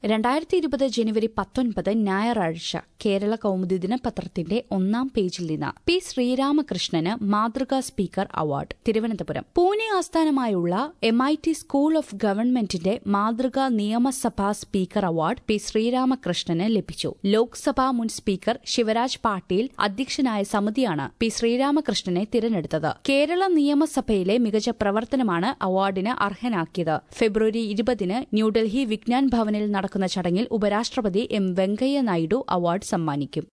രണ്ടായിരത്തി ഇരുപത് ജനുവരി പത്തൊൻപത് ഞായറാഴ്ച കേരള കൗമുദി ദിനപത്രത്തിന്റെ ഒന്നാം പേജിൽ നിന്ന് പി ശ്രീരാമകൃഷ്ണന് മാതൃകാ സ്പീക്കർ അവാർഡ് തിരുവനന്തപുരം പൂനെ ആസ്ഥാനമായുള്ള M I T school of ഗവൺമെന്റിന്റെ മാതൃകാ നിയമസഭാ സ്പീക്കർ അവാർഡ് പി ശ്രീരാമകൃഷ്ണന് ലഭിച്ചു ലോക്സഭാ മുൻ സ്പീക്കർ ശിവരാജ് പാട്ടീൽ അധ്യക്ഷനായ സമിതിയാണ് പി ശ്രീരാമകൃഷ്ണനെ തിരഞ്ഞെടുത്തത് കേരള നിയമസഭയിലെ മികച്ച പ്രവർത്തനമാണ് അവാർഡിന് അർഹനാക്കിയത് ഫെബ്രുവരി ഇരുപതിന് ന്യൂഡൽഹി വിജ്ഞാൻ ഭവനിൽ നടക്കുന്ന ചടങ്ങിൽ ഉപരാഷ്ട്രപതി എം വെങ്കയ്യ നായിഡു അവാർഡ് സമ്മാനിക്കും